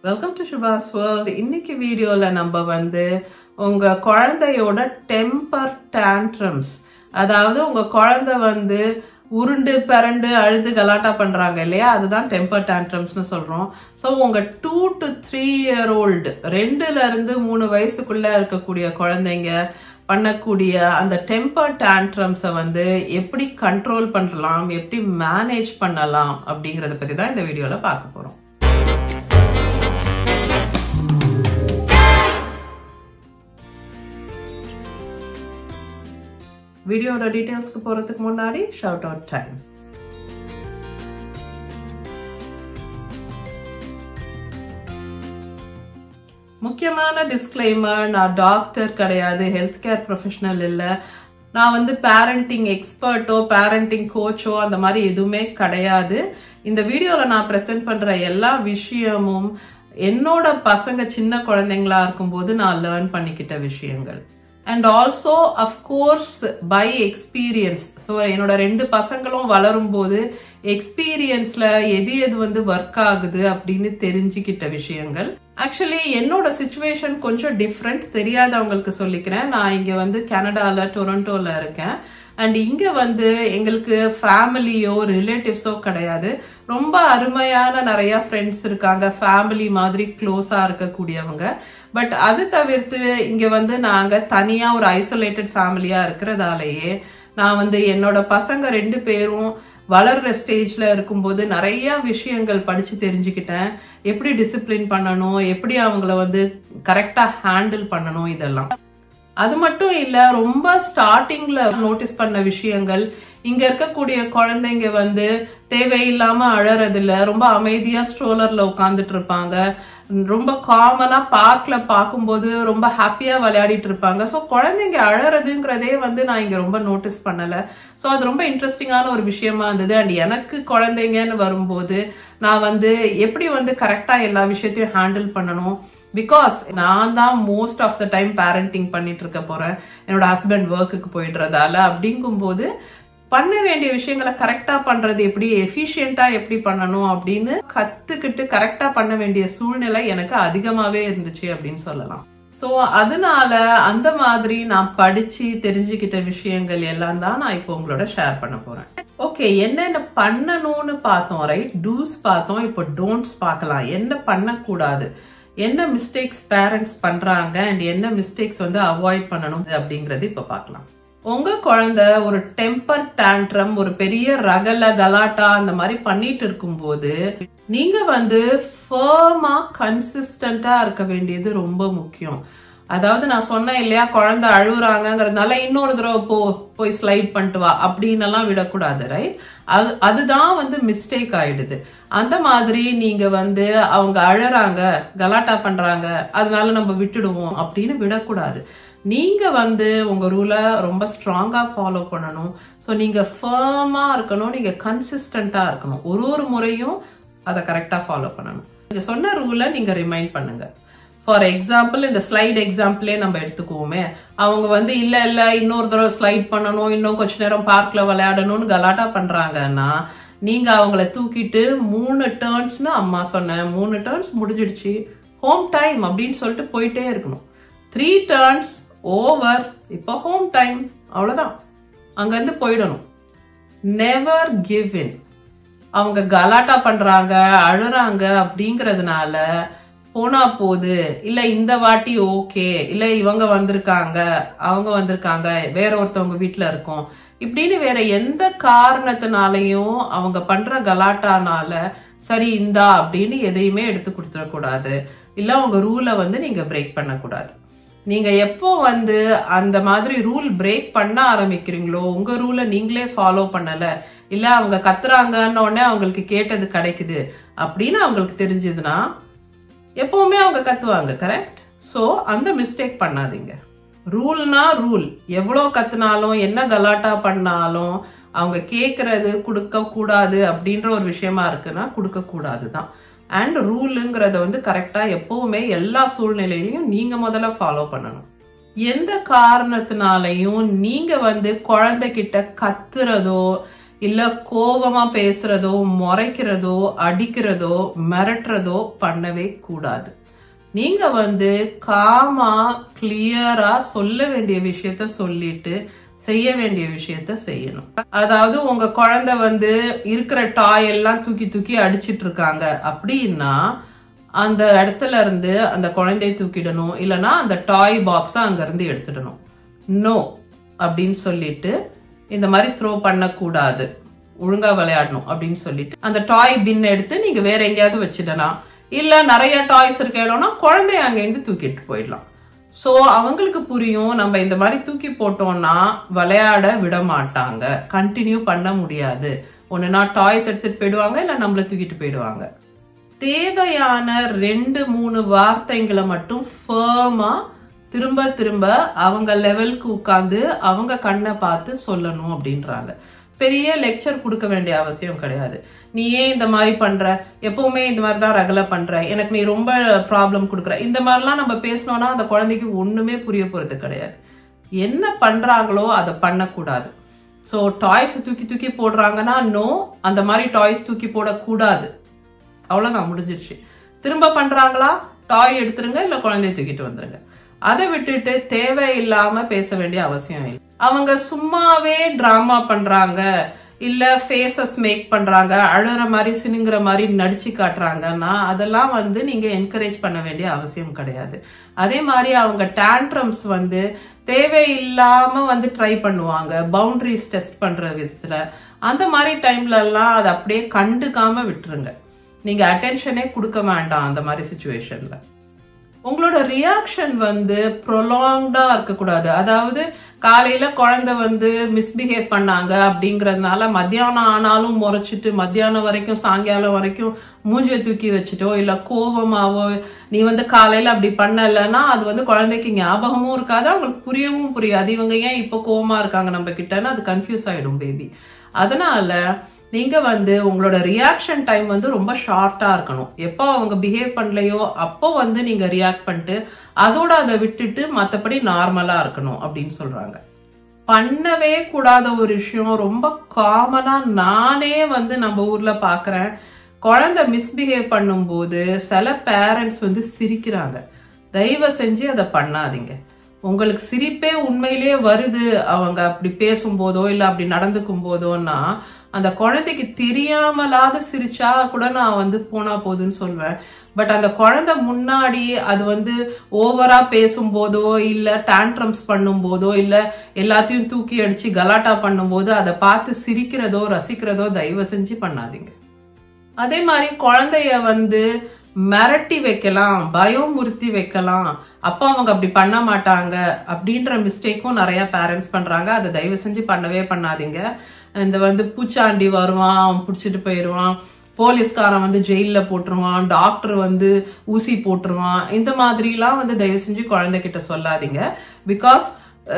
welcome to Subha's world இன்னைக்கு வீடியோல நம்ம வந்து உங்க குழந்தையோட டெம்பர் டேண்ட்ரம்ஸ் அதாவது உங்க குழந்தை வந்து உருண்டு பிறண்டு அழுது கலாட்டா பண்றாங்க இல்லையா அதுதான் டெம்பர் டேண்ட்ரம்ஸ்னு சொல்றோம் ஸோ உங்க two to three year old ரெண்டுல இருந்து மூணு வயசுக்குள்ள இருக்கக்கூடிய குழந்தைங்க பண்ணக்கூடிய அந்த டெம்பர் டேண்ட்ரம்ஸை வந்து எப்படி கண்ட்ரோல் பண்ணலாம் எப்படி மேனேஜ் பண்ணலாம் அப்படிங்கறத பத்தி தான் இந்த வீடியோல பார்க்க போறோம் வீடியோட டீட்டெயில்ஸ்க்கு போறதுக்கு முன்னாடி ஷவுட் அவுட் டைம் முக்கியமான டிஸ்க்ளைமர் நான் டாக்டர் கிடையாது ஹெல்த் கேர் ப்ரொஃபஷனல் இல்லை நான் வந்து பேரண்டிங் எக்ஸ்பர்ட்டோ பேரண்டிங் கோச்சோ அந்த மாதிரி எதுவுமே கிடையாது இந்த வீடியோவில் நான் ப்ரெசென்ட் பண்ணுற எல்லா விஷயமும் என்னோட பசங்க சின்ன குழந்தைங்களா இருக்கும்போது நான் லேர்ன் பண்ணிக்கிட்ட விஷயங்கள் and also of course by experience so என்னோட ரெண்டு பசங்களும் வளரும் போது எக்ஸ்பீரியன்ஸ்ல எது எது வந்து ஒர்க் ஆகுது அப்படின்னு தெரிஞ்சுக்கிட்ட விஷயங்கள் ஆக்சுவலி என்னோட சுச்சுவேஷன் கொஞ்சம் டிஃப்ரெண்ட் தெரியாதவங்களுக்கு சொல்லிக்கிறேன் நான் இங்க வந்து கனடால டொரண்டோல இருக்கேன் அண்ட் இங்க வந்து எங்களுக்கு ஃபேமிலியோ ரிலேட்டிவ்ஸோ கிடையாது ரொம்ப அருமையான நிறைய ஃப்ரெண்ட்ஸ் இருக்காங்க ஃபேமிலி மாதிரி க்ளோஸா இருக்கக்கூடியவங்க பட் அது தவிர்த்து இங்க வந்து நாங்க தனியா ஒரு ஐசோலேட்டட் ஃபேமிலியா இருக்கிறதாலேயே நான் வந்து என்னோட பசங்க ரெண்டு பேரும் வளர்ற ஸ்டேஜ்ல இருக்கும்போது நிறைய விஷயங்கள் படிச்சு தெரிஞ்சுக்கிட்டேன் எப்படி டிசிப்ளின் பண்ணணும் எப்படி அவங்கள வந்து கரெக்டா ஹேண்டில் பண்ணணும் இதெல்லாம் அது மட்டும் இல்ல ரொம்ப ஸ்டார்டிங்ல நோட்டீஸ் பண்ண விஷயங்கள் இங்க இருக்கக்கூடிய குழந்தைங்க வந்து தேவையில்லாம அழறதில்ல ரொம்ப அமைதியா ஸ்ட்ரோலர்ல உட்காந்துட்டு இருப்பாங்க ரொம்ப காமனா பார்க்ல பார்க்கும்போது ரொம்ப ஹாப்பியா விளையாடிட்டு இருப்பாங்க ஸோ குழந்தைங்க அழறதுங்கிறதே வந்து நான் இங்க ரொம்ப நோட்டீஸ் பண்ணல ஸோ அது ரொம்ப இன்ட்ரெஸ்டிங்கான ஒரு விஷயமா இருந்தது அண்ட் எனக்கு குழந்தைங்கன்னு வரும்போது நான் வந்து எப்படி வந்து கரெக்டா எல்லா விஷயத்தையும் ஹேண்டில் பண்ணணும் பிகாஸ் நான் தான் most of the time parenting பண்ணிட்டு இருக்க போறேன் என்னோட ஹஸ்பண்ட் ஒர்க்குக்கு போயிடுறதால அப்படிங்கும்போது பண்ண வேண்டிய விஷயங்களை கரெக்டா பண்றது எப்படி எஃபிஷியண்டா எப்படி பண்ணணும் அப்படின்னு கத்துக்கிட்டு கரெக்டா பண்ண வேண்டிய சூழ்நிலை எனக்கு அதிகமாவே இருந்துச்சு அப்படின்னு சொல்லலாம் ஸோ அதனால அந்த மாதிரி நான் படிச்சு தெரிஞ்சுக்கிட்ட விஷயங்கள் எல்லாம் தான் நான் இப்போ உங்களோட ஷேர் பண்ண போறேன் ஓகே என்னென்ன பண்ணணும்னு பார்த்தோம் ரைட் டூஸ் பார்த்தோம் இப்போ டோன்ட்ஸ் பார்க்கலாம் என்ன பண்ணக்கூடாது என்ன மிஸ்டேக்ஸ் பேரண்ட்ஸ் பண்றாங்க அண்ட் என்ன மிஸ்டேக்ஸ் வந்து அவாய்ட் பண்ணணும் அப்படிங்கறது இப்ப பார்க்கலாம் உங்க குழந்தை ஒரு டெம்பர் டேண்ட்ரம் ஒரு பெரிய ரகல கலாட்டா அந்த மாதிரி பண்ணிட்டு இருக்கும்போது நீங்க வந்து ஃபர்மா கன்சிஸ்டண்டா இருக்க வேண்டியது ரொம்ப முக்கியம் அதாவது நான் சொன்னேன் இல்லையா குழந்தை அழுகுறாங்கிறதுனால இன்னொரு தடவை போ போய் ஸ்லைட் பண்ணிட்டு வா அப்படின்னு எல்லாம் விடக்கூடாது ரைட் அது அதுதான் வந்து மிஸ்டேக் ஆயிடுது அந்த மாதிரி நீங்க வந்து அவங்க அழறாங்க கலாட்டா பண்றாங்க அதனால நம்ம விட்டுடுவோம் அப்படின்னு விடக்கூடாது நீங்க வந்து உங்க ரூலை ரொம்ப ஸ்ட்ராங்கா ஃபாலோ பண்ணணும் ஸோ நீங்க ஃபர்மா இருக்கணும் நீங்க கன்சிஸ்டண்டா இருக்கணும் ஒரு ஒரு முறையும் அதை கரெக்டா ஃபாலோ பண்ணணும் நீங்க சொன்ன ரூலை நீங்க ரிமைண்ட் பண்ணுங்க ஃபார் எக்ஸாம்பிள் இந்த ஸ்லைட் எக்ஸாம்பிளே நம்ம எடுத்துக்குவோமே அவங்க வந்து இல்ல இல்ல இன்னொரு தடவை ஸ்லைட் பண்ணணும் இன்னும் கொஞ்ச நேரம் பார்க்ல விளையாடணும்னு கலாட்டா பண்றாங்கன்னா நீங்க அவங்கள தூக்கிட்டு மூணு டேர்ன்ஸ்னு அம்மா சொன்னேன் மூணு டேர்ன்ஸ் முடிஞ்சிடுச்சு ஹோம் டைம் அப்படின்னு சொல்லிட்டு போயிட்டே இருக்கணும் த்ரீ டேர்ன்ஸ் ஓவர் இப்போ ஹோம் டைம் அவ்வளவுதான் அங்கிருந்து போயிடணும் நெவர் கிவ் இன் அவங்க கலாட்டா பண்றாங்க அழுறாங்க அப்படிங்கறதுனால போனா போகுது இல்ல இந்த வாட்டி ஓகே இல்ல இவங்க வந்திருக்காங்க அவங்க வந்திருக்காங்க வேற ஒருத்தவங்க வீட்டுல இருக்கோம் இப்படின்னு வேற எந்த காரணத்தினாலையும் அவங்க பண்ற கலாட்டானால சரி இந்தா அப்படின்னு எதையுமே எடுத்து கொடுத்துடக்கூடாது இல்ல உங்க ரூலை வந்து நீங்க பிரேக் பண்ணக்கூடாது நீங்க எப்போ வந்து அந்த மாதிரி ரூல் பிரேக் பண்ண ஆரம்பிக்கிறீங்களோ உங்க ரூலை நீங்களே ஃபாலோ பண்ணல இல்ல அவங்க கத்துறாங்கன்னு உடனே அவங்களுக்கு கேட்டது கிடைக்குது அப்படின்னு அவங்களுக்கு தெரிஞ்சதுன்னா எப்பவுமே அவங்க கத்துவாங்க கரெக்ட் ஸோ அந்த மிஸ்டேக் பண்ணாதீங்க ரூல்னா ரூல் எவ்வளோ கத்துனாலும் என்ன கலாட்டா பண்ணாலும் அவங்க கேட்கறது கொடுக்க கூடாது அப்படின்ற ஒரு விஷயமா இருக்குன்னா கொடுக்க கூடாது தான் அண்ட் ரூலுங்கிறத வந்து கரெக்டா எப்பவுமே எல்லா சூழ்நிலையிலையும் நீங்க முதல்ல ஃபாலோ பண்ணணும் எந்த காரணத்தினாலையும் நீங்க வந்து குழந்தைகிட்ட கத்துறதோ இல்ல கோபமா பேசுறதோ முறைக்கிறதோ அடிக்கிறதோ மிரட்டுறதோ பண்ணவே கூடாது நீங்க வந்து காமா கிளியரா சொல்ல வேண்டிய விஷயத்த சொல்லிட்டு செய்ய வேண்டிய விஷயத்த செய்யணும் அதாவது உங்க குழந்தை வந்து இருக்கிற டாய் எல்லாம் தூக்கி தூக்கி அடிச்சிட்டு இருக்காங்க அப்படின்னா அந்த இடத்துல இருந்து அந்த குழந்தைய தூக்கிடணும் இல்லைன்னா அந்த டாய் பாக்ஸை அங்க இருந்து எடுத்துடணும் நோ அப்படின்னு சொல்லிட்டு இந்த மாதிரி த்ரோ பண்ணக்கூடாது ஒழுங்கா விளையாடணும் அப்படின்னு சொல்லிட்டு அந்த டாய் பின் எடுத்து நீங்க வேற எங்கேயாவது வச்சிடலாம் இல்ல நிறைய டாய்ஸ் இருக்க இடம்னா குழந்தைய அங்கேருந்து தூக்கிட்டு போயிடலாம் ஸோ அவங்களுக்கு புரியும் நம்ம இந்த மாதிரி தூக்கி போட்டோம்னா விளையாட விட மாட்டாங்க கண்டினியூ பண்ண முடியாது ஒன்றுனா டாய்ஸ் எடுத்துட்டு போயிடுவாங்க இல்லை நம்மள தூக்கிட்டு போயிடுவாங்க தேவையான ரெண்டு மூணு வார்த்தைங்களை மட்டும் ஃபேமா திரும்ப திரும்ப அவங்க லெவலுக்கு உட்காந்து அவங்க கண்ணை பார்த்து சொல்லணும் அப்படின்றாங்க பெரிய லெக்சர் கொடுக்க வேண்டிய அவசியம் கிடையாது நீ ஏன் இந்த மாதிரி பண்ற எப்பவுமே இந்த மாதிரி தான் ரகலை பண்ற எனக்கு நீ ரொம்ப ப்ராப்ளம் கொடுக்குற இந்த மாதிரிலாம் நம்ம பேசினோம்னா அந்த குழந்தைக்கு ஒண்ணுமே புரிய போறது கிடையாது என்ன பண்றாங்களோ அதை பண்ணக்கூடாது ஸோ டாய்ஸ் தூக்கி தூக்கி போடுறாங்கன்னா நோ அந்த மாதிரி டாய்ஸ் தூக்கி போடக்கூடாது அவ்வளோதான் முடிஞ்சிருச்சு திரும்ப பண்றாங்களா டாய் எடுத்துருங்க இல்லை குழந்தைய தூக்கிட்டு வந்துருங்க அதை விட்டுட்டு தேவையில்லாம பேச வேண்டிய அவசியம் இல்லை அவங்க சும்மாவே டிராமா பண்றாங்க இல்ல ஃபேஸஸ் மேக் பண்றாங்க அழுற மாதிரி சினுங்கிற மாதிரி நடிச்சு காட்டுறாங்கன்னா அதெல்லாம் வந்து நீங்க என்கரேஜ் பண்ண வேண்டிய அவசியம் கிடையாது அதே மாதிரி அவங்க டேண்ட்ரம்ஸ் வந்து தேவையில்லாம வந்து ட்ரை பண்ணுவாங்க பவுண்டரிஸ் டெஸ்ட் பண்ற விதத்துல அந்த மாதிரி டைம்ல எல்லாம் அதை அப்படியே கண்டுக்காம விட்டுருங்க நீங்க அட்டென்ஷனே கொடுக்க வேண்டாம் அந்த மாதிரி சுச்சுவேஷன்ல உங்களோட ரியாக்ஷன் வந்து ப்ரொலாங்டா இருக்கக்கூடாது அதாவது காலையில குழந்தை வந்து மிஸ்பிஹேவ் பண்ணாங்க அப்படிங்கறதுனால மத்தியானம் ஆனாலும் முறைச்சிட்டு மத்தியானம் வரைக்கும் சாயங்காலம் வரைக்கும் மூஞ்சியை தூக்கி வச்சுட்டோ இல்ல கோபமாவோ நீ வந்து காலையில அப்படி பண்ணலன்னா அது வந்து குழந்தைக்கு ஞாபகமும் இருக்காது அவங்களுக்கு புரியவும் புரியாது இவங்க ஏன் இப்போ கோவமா இருக்காங்க நம்ம கிட்டன்னு அது கன்ஃபியூஸ் ஆயிடும் பேபி அதனால நீங்க வந்து உங்களோட ரியாக்ஷன் டைம் வந்து ரொம்ப ஷார்ட்டா இருக்கணும் எப்போ அவங்க பிஹேவ் பண்ணலையோ அப்போ வந்து நீங்க ரியாக்ட் பண்ணிட்டு அதோட அதை விட்டுட்டு மற்றபடி நார்மலா இருக்கணும் அப்படின்னு சொல்றாங்க பண்ணவே கூடாத ஒரு விஷயம் ரொம்ப காமனா நானே வந்து நம்ம ஊர்ல பாக்குறேன் குழந்தை மிஸ்பிஹேவ் பண்ணும்போது சில பேரண்ட்ஸ் வந்து சிரிக்கிறாங்க தயவு செஞ்சு அதை பண்ணாதீங்க உங்களுக்கு சிரிப்பே உண்மையிலேயே வருது அவங்க அப்படி பேசும்போதோ இல்லை அப்படி நடந்துக்கும் போதோன்னா அந்த குழந்தைக்கு தெரியாமலாத சிரிச்சா கூட நான் வந்து போனா போதுன்னு சொல்வேன் பட் அந்த குழந்தை முன்னாடி அது வந்து ஓவரா பேசும்போதோ இல்ல டேண்ட்ரம்ஸ் பண்ணும்போதோ இல்ல எல்லாத்தையும் தூக்கி அடிச்சு கலாட்டா பண்ணும்போது அதை பார்த்து சிரிக்கிறதோ ரசிக்கிறதோ தயவு செஞ்சு பண்ணாதீங்க அதே மாதிரி குழந்தைய வந்து மிரட்டி வைக்கலாம் பயமுறுத்தி வைக்கலாம் அப்போ அவங்க அப்படி பண்ண மாட்டாங்க அப்படின்ற மிஸ்டேக்கும் நிறைய பேரண்ட்ஸ் பண்றாங்க அதை தயவு செஞ்சு பண்ணவே பண்ணாதீங்க இந்த வந்து பூச்சாண்டி வருவான் அவன் பிடிச்சிட்டு போயிடுவான் போலீஸ்காரன் வந்து ஜெயில போட்டுருவான் டாக்டர் வந்து ஊசி போட்டுருவான் இந்த மாதிரிலாம் வந்து தயவு செஞ்சு குழந்தைகிட்ட சொல்லாதீங்க பிகாஸ்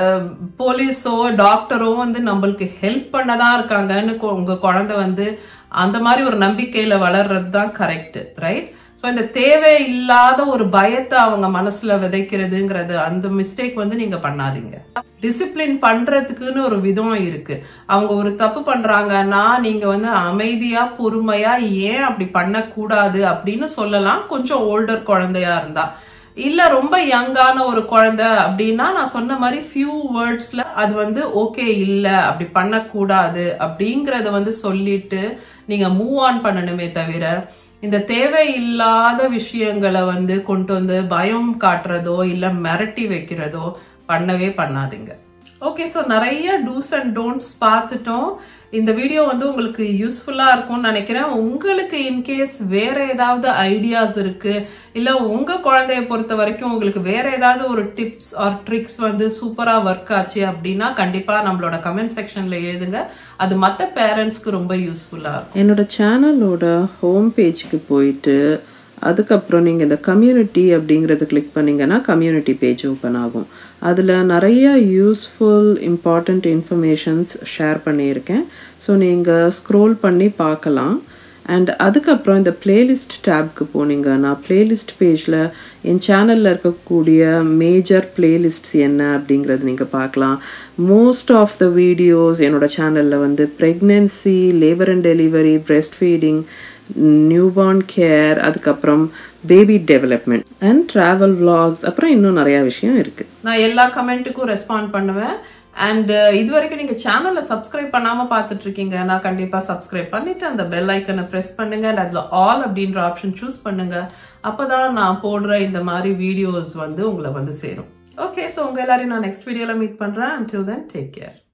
போலீஸோ டாக்டரோ வந்து நம்மளுக்கு ஹெல்ப் பண்ணதான் இருக்காங்கன்னு உங்க குழந்தை வந்து அந்த மாதிரி ஒரு நம்பிக்கையில வளர்றது தான் கரெக்ட் ரைட் ஸோ இந்த தேவை இல்லாத ஒரு பயத்தை அவங்க மனசுல விதைக்கிறதுங்கிறது அந்த மிஸ்டேக் வந்து நீங்க பண்ணாதீங்க டிசிப்ளின் பண்றதுக்குன்னு ஒரு விதம் இருக்கு அவங்க ஒரு தப்பு பண்றாங்கன்னா நீங்க வந்து அமைதியா பொறுமையா ஏன் அப்படி பண்ணக்கூடாது அப்படின்னு சொல்லலாம் கொஞ்சம் ஓல்டர் குழந்தையா இருந்தா இல்ல ரொம்ப யங்கான ஒரு குழந்தை அப்படின்னா நான் சொன்ன மாதிரி ஃபியூ வேர்ட்ஸ்ல அது வந்து ஓகே இல்ல அப்படி பண்ணக்கூடாது அப்படிங்கறத வந்து சொல்லிட்டு நீங்க மூவ் ஆன் பண்ணணுமே தவிர இந்த தேவையில்லாத விஷயங்களை வந்து கொண்டு வந்து பயம் காட்டுறதோ இல்ல மிரட்டி வைக்கிறதோ பண்ணவே பண்ணாதீங்க ஓகே ஸோ நிறைய டூஸ் அண்ட் டோன்ட்ஸ் பார்த்துட்டோம் இந்த வீடியோ வந்து உங்களுக்கு யூஸ்ஃபுல்லா இருக்கும்னு நினைக்கிறேன் உங்களுக்கு இன்கேஸ் வேற ஏதாவது ஐடியாஸ் இருக்கு இல்ல உங்க குழந்தைய பொறுத்த வரைக்கும் உங்களுக்கு வேற ஏதாவது ஒரு டிப்ஸ் ஆர் ட்ரிக்ஸ் வந்து சூப்பரா ஒர்க் ஆச்சு அப்படின்னா கண்டிப்பா நம்மளோட கமெண்ட் செக்ஷன்ல எழுதுங்க அது மற்ற பேரண்ட்ஸ்க்கு ரொம்ப யூஸ்ஃபுல்லா இருக்கும் என்னோட சேனலோட ஹோம் பேஜ்க்கு போயிட்டு அதுக்கப்புறம் நீங்கள் இந்த கம்யூனிட்டி அப்படிங்கிறத கிளிக் பண்ணிங்கன்னா கம்யூனிட்டி பேஜ் ஓப்பன் ஆகும் அதில் நிறைய யூஸ்ஃபுல் இம்பார்ட்டண்ட் இன்ஃபர்மேஷன்ஸ் ஷேர் பண்ணியிருக்கேன் ஸோ நீங்கள் ஸ்க்ரோல் பண்ணி பார்க்கலாம் அண்ட் அதுக்கப்புறம் இந்த பிளேலிஸ்ட் டேப்க்கு போனீங்கன்னா பிளேலிஸ்ட் பேஜில் என் சேனலில் இருக்கக்கூடிய மேஜர் பிளேலிஸ்ட்ஸ் என்ன அப்படிங்கிறது நீங்கள் பார்க்கலாம் மோஸ்ட் ஆஃப் த வீடியோஸ் என்னோட சேனலில் வந்து pregnancy labour and delivery breast feeding newborn care அதுக்கப்புறம் baby development and travel vlogs அப்புறம் இன்னும் நிறையா விஷயம் இருக்குது நான் எல்லா கமெண்ட்டுக்கும் ரெஸ்பாண்ட் பண்ணுவேன் அண்ட் இது வரைக்கும் நீங்க சேனலை சப்ஸ்கிரைப் பண்ணாம பார்த்துட்டு இருக்கீங்க நான் கண்டிப்பா சப்ஸ்கிரைப் பண்ணிட்டு அந்த பெல் ஐக்கனை பிரஸ் பண்ணுங்க and அதுல ஆல் அப்படின்ற ஆப்ஷன் சூஸ் பண்ணுங்க அப்பதான் நான் போடுற இந்த மாதிரி வீடியோஸ் வந்து உங்களை வந்து சேரும் ஓகே ஸோ உங்க எல்லாரையும் நான் நெக்ஸ்ட் வீடியோல மீட் பண்றேன் until then டேக் கேர்